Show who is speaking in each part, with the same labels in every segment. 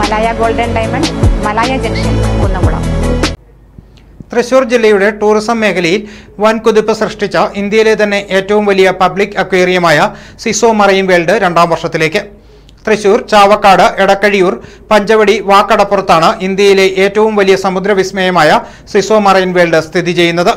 Speaker 1: Malaya golden diamond Malaya junction Kunnamkulam
Speaker 2: Thrissur ജില്ലയുടെ tourism മേഖലയിൽ വൻ കുതിപ്പ് സൃഷ്ടിച്ച ഇന്ത്യയിലെ തന്നെ ഏറ്റവും വലിയ പബ്ലിക് അക്വേറിയമായ സിസോ മറൈൻ വേൾഡ് രണ്ടാം വർഷത്തിലേക്ക് തൃശൂർ ചാവക്കാട് എടക്കഴിയൂർ പഞ്ചവടി വാക്കടപ്പുറത്താണ് ഇന്ത്യയിലെ ഏറ്റവും വലിയ സമുദ്രവിസ്മയമായ സിസോ മറൈൻ വേൾഡ് സ്ഥിതി ചെയ്യുന്നത്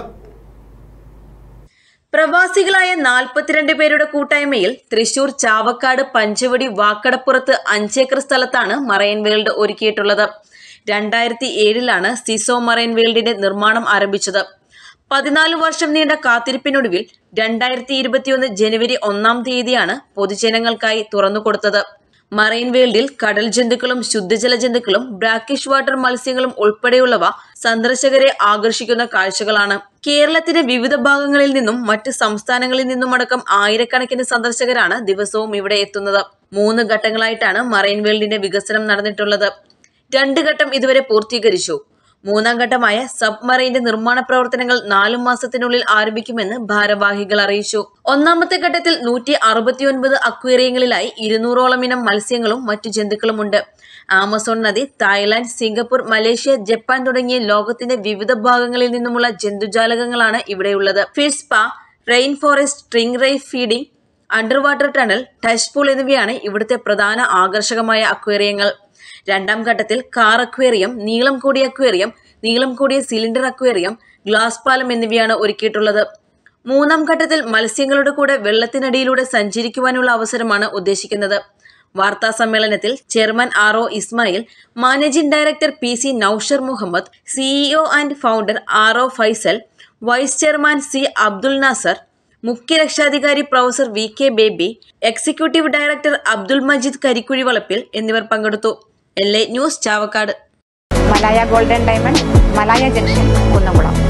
Speaker 3: പ്രവാസികളായ നാൽപ്പത്തിരണ്ട് പേരുടെ കൂട്ടായ്മയിൽ തൃശൂർ ചാവക്കാട് പഞ്ചവടി വാക്കടപ്പുറത്ത് അഞ്ചേക്കർ സ്ഥലത്താണ് മറൈൻ വേൾഡ് ഒരുക്കിയിട്ടുള്ളത് രണ്ടായിരത്തി ഏഴിലാണ് സിസോ മറൈൻ വേൾഡിന്റെ നിർമ്മാണം ആരംഭിച്ചത് പതിനാല് വർഷം നീണ്ട കാത്തിരിപ്പിനൊടുവിൽ രണ്ടായിരത്തി ഇരുപത്തിയൊന്ന് ജനുവരി ഒന്നാം തീയതിയാണ് പൊതുജനങ്ങൾക്കായി തുറന്നുകൊടുത്തത് മറൈൻ വേൾഡിൽ കടൽ ജന്തുക്കളും ശുദ്ധജല ജന്തുക്കളും ബ്രാക്കിഷ് വാട്ടർ മത്സ്യങ്ങളും ഉൾപ്പെടെയുള്ളവ സന്ദർശകരെ ആകർഷിക്കുന്ന കാഴ്ചകളാണ് കേരളത്തിന്റെ വിവിധ ഭാഗങ്ങളിൽ നിന്നും മറ്റ് സംസ്ഥാനങ്ങളിൽ നിന്നുമടക്കം ആയിരക്കണക്കിന് സന്ദർശകരാണ് ദിവസവും ഇവിടെ എത്തുന്നത് മൂന്ന് ഘട്ടങ്ങളായിട്ടാണ് മറൈൻ വേൾഡിന്റെ വികസനം നടന്നിട്ടുള്ളത് രണ്ട് ഘട്ടം ഇതുവരെ പൂർത്തീകരിച്ചു മൂന്നാം ഘട്ടമായ സബ്മറൈന്റെ നിർമ്മാണ പ്രവർത്തനങ്ങൾ നാലു മാസത്തിനുള്ളിൽ ആരംഭിക്കുമെന്ന് ഭാരവാഹികൾ അറിയിച്ചു ഒന്നാമത്തെ ഘട്ടത്തിൽ നൂറ്റി അറുപത്തിയൊൻപത് അക്വേറിയങ്ങളിലായി ഇരുന്നൂറോളം ഇനം മത്സ്യങ്ങളും മറ്റു ജന്തുക്കളുമുണ്ട് ആമസോൺ നദി തായ്ലാന്റ് സിംഗപ്പൂർ മലേഷ്യ ജപ്പാൻ തുടങ്ങിയ ലോകത്തിന്റെ വിവിധ ഭാഗങ്ങളിൽ നിന്നുമുള്ള ജന്തുജാലകങ്ങളാണ് ഇവിടെയുള്ളത് fish spa rain forest stingray feeding under water tunnel touch pool എന്നിവയാണ് ഇവിടുത്തെ പ്രധാന ആകർഷകമായ അക്വേറിയങ്ങൾ രണ്ടാം ഘട്ടത്തിൽ കാർ അക്വേറിയം നീളം കൂടിയ അക്വേറിയം നീളം കൂടിയ സിലിണ്ടർ അക്വേറിയം ഗ്ലാസ് പാലം എന്നിവയാണ് ഒരുക്കിയിട്ടുള്ളത് മൂന്നാം ഘട്ടത്തിൽ മത്സ്യങ്ങളുടെ കൂടെ വെള്ളത്തിനടിയിലൂടെ സഞ്ചരിക്കുവാനുള്ള അവസരമാണ് ഉദ്ദേശിക്കുന്നത് വാർത്താ സമ്മേളനത്തിൽ chairman R O Ismail managing director P C Noushar Muhammad CEO and founder R O Faisal vice chairman C Abdul Nasser മുഖ്യ രക്ഷാധികാരി professor V K Baby executive director Abdul Majeed Karikkuzhi Valappil എന്നിവർ പങ്കെടുത്തു L A news Chavakkad
Speaker 1: Malaya golden diamond Malaya junction Kunnamkulam